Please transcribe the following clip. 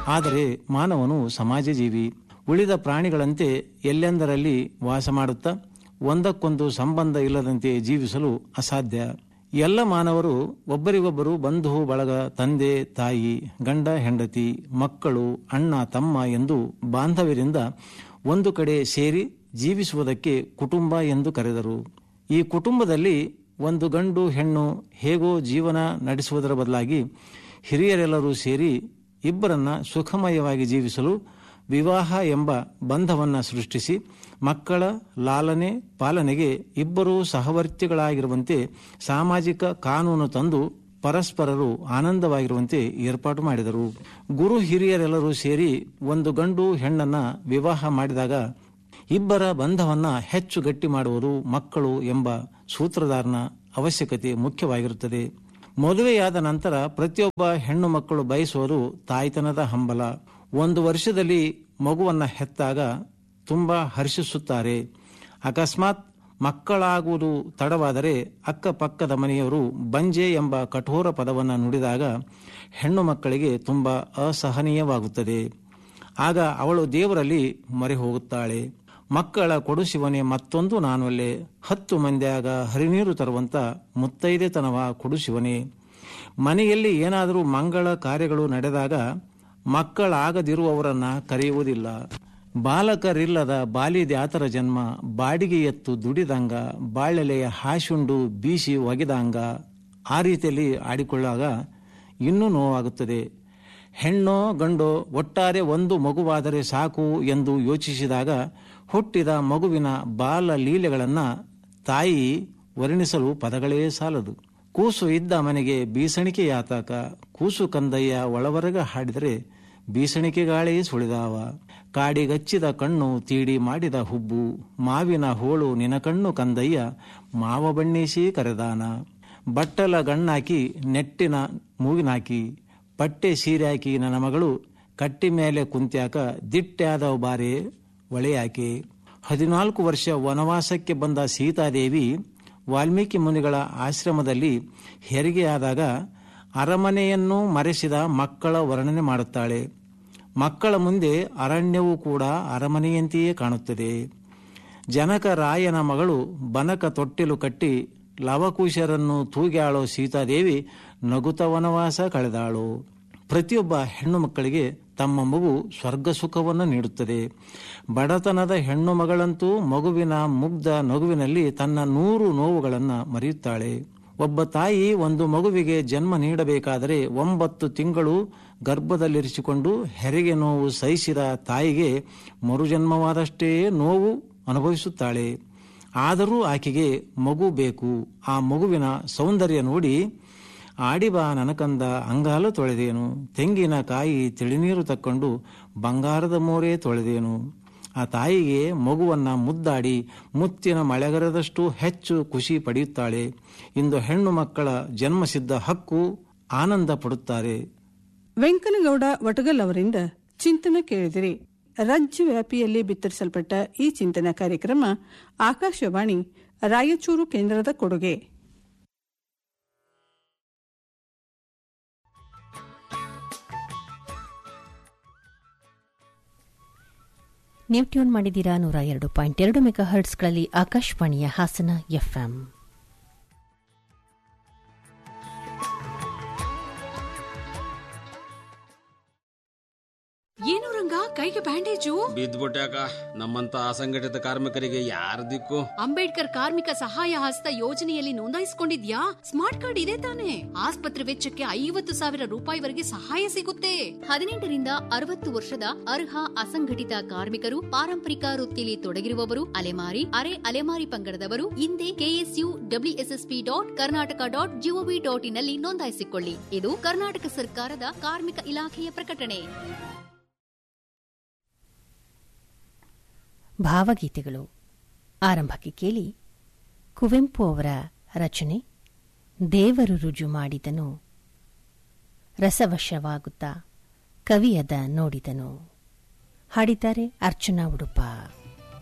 ಆದರೆ ಮಾನವನು ಸಮಾಜ ಜೀವಿ ಉಳಿದ ಪ್ರಾಣಿಗಳಂತೆ ಎಲ್ಲೆಂದರಲ್ಲಿ ವಾಸ ಮಾಡುತ್ತಾ ಒಂದಕ್ಕೊಂದು ಸಂಬಂಧ ಇಲ್ಲದಂತೆ ಜೀವಿಸಲು ಅಸಾಧ್ಯ ಎಲ್ಲ ಮಾನವರು ಒಬ್ಬರಿಗೊಬ್ಬರು ಬಂಧು ಬಳಗ ತಂದೆ ತಾಯಿ ಗಂಡ ಹೆಂಡತಿ ಮಕ್ಕಳು ಅಣ್ಣ ತಮ್ಮ ಎಂದು ಬಾಂಧವ್ಯರಿಂದ ಒಂದು ಕಡೆ ಸೇರಿ ಜೀವಿಸುವುದಕ್ಕೆ ಕುಟುಂಬ ಎಂದು ಕರೆದರು ಈ ಕುಟುಂಬದಲ್ಲಿ ಒಂದು ಗಂಡು ಹೆಣ್ಣು ಹೇಗೋ ಜೀವನ ನಡೆಸುವುದರ ಬದಲಾಗಿ ಹಿರಿಯರೆಲ್ಲರೂ ಸೇರಿ ಇಬ್ಬರನ್ನ ಸುಖಮಯವಾಗಿ ಜೀವಿಸಲು ವಿವಾಹ ಎಂಬ ಬಂಧವನ್ನು ಸೃಷ್ಟಿಸಿ ಮಕ್ಕಳ ಲಾಲನೆ ಪಾಲನೆಗೆ ಇಬ್ಬರೂ ಸಹವರ್ತಿಗಳಾಗಿರುವಂತೆ ಸಾಮಾಜಿಕ ಕಾನೂನು ತಂದು ಪರಸ್ಪರರು ಆನಂದವಾಗಿರುವಂತೆ ಏರ್ಪಾಟು ಮಾಡಿದರು ಗುರು ಹಿರಿಯರೆಲ್ಲರೂ ಸೇರಿ ಒಂದು ಗಂಡು ಹೆಣ್ಣನ್ನ ವಿವಾಹ ಮಾಡಿದಾಗ ಇಬ್ಬರ ಬಂಧವನ್ನ ಹೆಚ್ಚು ಗಟ್ಟಿ ಮಾಡುವುದು ಮಕ್ಕಳು ಎಂಬ ಸೂತ್ರಧಾರನ ಅವಶ್ಯಕತೆ ಮುಖ್ಯವಾಗಿರುತ್ತದೆ ಮದುವೆಯಾದ ನಂತರ ಪ್ರತಿಯೊಬ್ಬ ಹೆಣ್ಣು ಮಕ್ಕಳು ಬಯಸುವುದು ತಾಯ್ತನದ ಹಂಬಲ ಒಂದು ವರ್ಷದಲ್ಲಿ ಮಗುವನ್ನ ಹೆತ್ತಾಗ ತುಂಬಾ ಹರ್ಷಿಸುತ್ತಾರೆ ಅಕಸ್ಮಾತ್ ಮಕ್ಕಳಾಗುವುದು ತಡವಾದರೆ ಅಕ್ಕಪಕ್ಕದ ಮನೆಯವರು ಬಂಜೆ ಎಂಬ ಕಠೋರ ಪದವನ್ನು ನುಡಿದಾಗ ಹೆಣ್ಣು ಮಕ್ಕಳಿಗೆ ತುಂಬಾ ಅಸಹನೀಯವಾಗುತ್ತದೆ ಆಗ ಅವಳು ದೇವರಲ್ಲಿ ಮೊರೆ ಹೋಗುತ್ತಾಳೆ ಮಕ್ಕಳ ಕೊಡುಶಿವನೇ ಮತ್ತೊಂದು ನಾನೊಲ್ಲೆ ಹತ್ತು ಮಂದಿಯಾಗ ಹರಿನೀರು ತರುವಂತ ಮುತ್ತೈದೆತನವ ಕೊಡುಶಿವನೇ ಮನೆಯಲ್ಲಿ ಏನಾದರೂ ಮಂಗಳ ಕಾರ್ಯಗಳು ನಡೆದಾಗ ಮಕ್ಕಳಾಗದಿರುವವರನ್ನ ಕರೆಯುವುದಿಲ್ಲ ಬಾಲಕರಿಲ್ಲದ ಬಾಲಿದ್ಯಾತರ ಜನ್ಮ ಬಾಡಿಗೆ ಎತ್ತು ದುಡಿದಂಗ ಬಾಳೆಲೆಯ ಹಾಶುಂಡು ಬೀಸಿ ಒಗೆದಂಗ ಆ ರೀತಿಯಲ್ಲಿ ಆಡಿಕೊಳ್ಳಾಗ ಇನ್ನೂ ನೋವಾಗುತ್ತದೆ ಹೆಣ್ಣೋ ಗಂಡೋ ಒಟ್ಟಾರೆ ಒಂದು ಮಗುವಾದರೆ ಸಾಕು ಎಂದು ಯೋಚಿಸಿದಾಗ ಹುಟ್ಟಿದ ಮಗುವಿನ ಬಾಲ ಲೀಲೆಗಳನ್ನು ತಾಯಿ ವರ್ಣಿಸಲು ಪದಗಳೇ ಸಾಲದು ಕೂಸು ಇದ್ದ ಮನೆಗೆ ಬೀಸಣಿಕೆಯಾತಾಕ ಕೂಸು ಕಂದಯ್ಯ ಒಳವರೆಗ ಹಾಡಿದರೆ ಬೀಸಣಿಕೆ ಗಾಳಿ ಸುಳಿದಾವ ಕಾಡಿಗಚ್ಚಿದ ಕಣ್ಣು ತೀಡಿ ಮಾಡಿದ ಹುಬ್ಬು ಮಾವಿನ ಹೋಳು ನಿನ ಕಣ್ಣು ಕಂದಯ್ಯ ಮಾವ ಬಣ್ಣಿಸಿ ಕರೆದಾನ ಬಟ್ಟಲ ಗಣ್ಣಾಕಿ ನೆಟ್ಟಿನ ಮೂಗಿನಾಕಿ ಪಟ್ಟೆ ಸೀರೆ ಹಾಕಿ ನನ್ನ ಮಗಳು ಕಟ್ಟಿ ಮೇಲೆ ಕುಂತ್ಯಾಕ ದಿಟ್ಟ್ಯಾದವ ಬಾರೆ ಒಳೆಯಾಕೆ ಹದಿನಾಲ್ಕು ವರ್ಷ ವನವಾಸಕ್ಕೆ ಬಂದ ಸೀತಾದೇವಿ ವಾಲ್ಮೀಕಿ ಮುನಿಗಳ ಆಶ್ರಮದಲ್ಲಿ ಹೆರಿಗೆಯಾದಾಗ ಅರಮನೆಯನ್ನು ಮರೆಸಿದ ಮಕ್ಕಳ ವರ್ಣನೆ ಮಾಡುತ್ತಾಳೆ ಮಕ್ಕಳ ಮುಂದೆ ಅರಣ್ಯವೂ ಕೂಡ ಅರಮನೆಯಂತೆಯೇ ಕಾಣುತ್ತದೆ ಜನಕ ರಾಯನ ಮಗಳು ಬನಕ ತೊಟ್ಟಿಲು ಕಟ್ಟಿ ಲವಕುಶರನ್ನು ತೂಗ್ಯಾಳೋ ಸೀತಾದೇವಿ ನಗುತ ವನವಾಸ ಕಳೆದಾಳು ಪ್ರತಿಯೊಬ್ಬ ಹೆಣ್ಣು ಮಕ್ಕಳಿಗೆ ತಮ್ಮ ಮಗು ಸ್ವರ್ಗ ಸುಖವನ್ನು ನೀಡುತ್ತದೆ ಬಡತನದ ಹೆಣ್ಣು ಮಗಳಂತೂ ಮಗುವಿನ ಮುಗ್ಧ ನಗುವಿನಲ್ಲಿ ತನ್ನ ನೂರು ನೋವುಗಳನ್ನು ಮರೆಯುತ್ತಾಳೆ ಒಬ್ಬ ತಾಯಿ ಒಂದು ಮಗುವಿಗೆ ಜನ್ಮ ನೀಡಬೇಕಾದರೆ ಒಂಬತ್ತು ತಿಂಗಳು ಗರ್ಭದಲ್ಲಿರಿಸಿಕೊಂಡು ಹೆರಿಗೆ ನೋವು ಸಹಿಸಿದ ತಾಯಿಗೆ ಮರುಜನ್ಮವಾದಷ್ಟೇ ನೋವು ಅನುಭವಿಸುತ್ತಾಳೆ ಆದರೂ ಆಕೆಗೆ ಮಗು ಬೇಕು ಆ ಮಗುವಿನ ಸೌಂದರ್ಯ ನೋಡಿ ಆಡಿಬಾ ನನಕಂದ ಅಂಗಾಲು ತೊಳೆದೇನು ತೆಂಗಿನ ಕಾಯಿ ತಿಳಿನೀರು ತಕ್ಕೊಂಡು ಬಂಗಾರದ ಮೋರೆ ತೊಳೆದೇನು ಆ ತಾಯಿಗೆ ಮಗುವನ್ನ ಮುದ್ದಾಡಿ ಮುತ್ತಿನ ಮಳೆಗರದಷ್ಟು ಹೆಚ್ಚು ಖುಷಿ ಪಡೆಯುತ್ತಾಳೆ ಇಂದು ಹೆಣ್ಣು ಮಕ್ಕಳ ಜನ್ಮಸಿದ್ಧ ಹಕ್ಕು ಆನಂದ ಪಡುತ್ತಾರೆ ವೆಂಕನಗೌಡ ವಟಗಲ್ ಅವರಿಂದ ಚಿಂತನ ಕೇಳಿದಿರಿ ರಾಜ್ಯ ವ್ಯಾಪಿಯಲ್ಲಿ ಬಿತ್ತರಿಸಲ್ಪಟ್ಟ ಈ ಚಿಂತನ ಕಾರ್ಯಕ್ರಮ ಆಕಾಶವಾಣಿ ರಾಯಚೂರು ಕೇಂದ್ರದ ಕೊಡುಗೆ ನೀವು ಟ್ಯೂನ್ ಮಾಡಿದ್ದೀರಾ ನೂರ ಎರಡು ಪಾಯಿಂಟ್ ಎರಡು ಮೆಗಾ ಹರ್ಟ್ಸ್ಗಳಲ್ಲಿ ಆಕಾಶವಾಣಿಯ ಹಾಸನ ಎಫ್ಎಂ ಏನು ರಂಗ ಕೈಗೆ ಬ್ಯಾಂಡೇಜು ಬಿದ್ದ್ಬಿಟ್ಯಾಕ ನಮ್ಮಂತ ಅಸಂಘಟಿತ ಕಾರ್ಮಿಕರಿಗೆ ಯಾರ ದಿಕ್ಕು ಅಂಬೇಡ್ಕರ್ ಕಾರ್ಮಿಕ ಸಹಾಯ ಹಸ್ತ ಯೋಜನೆಯಲ್ಲಿ ನೋಂದಾಯಿಸಿಕೊಂಡಿದ್ಯಾ ಸ್ಮಾರ್ಟ್ ಕಾರ್ಡ್ ಇದೆ ತಾನೆ ಆಸ್ಪತ್ರೆ ವೆಚ್ಚಕ್ಕೆ ಐವತ್ತು ಸಾವಿರ ರೂಪಾಯಿವರೆಗೆ ಸಹಾಯ ಸಿಗುತ್ತೆ ಹದಿನೆಂಟರಿಂದ ಅರವತ್ತು ವರ್ಷದ ಅರ್ಹ ಅಸಂಘಟಿತ ಕಾರ್ಮಿಕರು ಪಾರಂಪರಿಕ ವೃತ್ತಿಯಲ್ಲಿ ತೊಡಗಿರುವವರು ಅಲೆಮಾರಿ ಅರೆ ಅಲೆಮಾರಿ ಪಂಗಡದವರು ಹಿಂದೆ KSU WSSP dot Karnataka dot GOV dot ಇನ್ನಲ್ಲಿ ನೋಂದಾಯಿಸಿಕೊಳ್ಳಿ ಇದು ಕರ್ನಾಟಕ ಸರ್ಕಾರದ ಕಾರ್ಮಿಕ ಇಲಾಖೆಯ ಪ್ರಕಟಣೆ ಭಾವಗೀತೆಗಳು ಆರಂಭಕ್ಕೆ ಕೇಳಿ ಕುವೆಂಪು ಅವರ ರಚನೆ ದೇವರು ರುಜು ಮಾಡಿದನು ರಸವಶವಾಗುತ್ತಾ ಕವಿಯದ ನೋಡಿದನು ಹಾಡಿದ್ದಾರೆ ಅರ್ಚನಾ ಉಡುಪ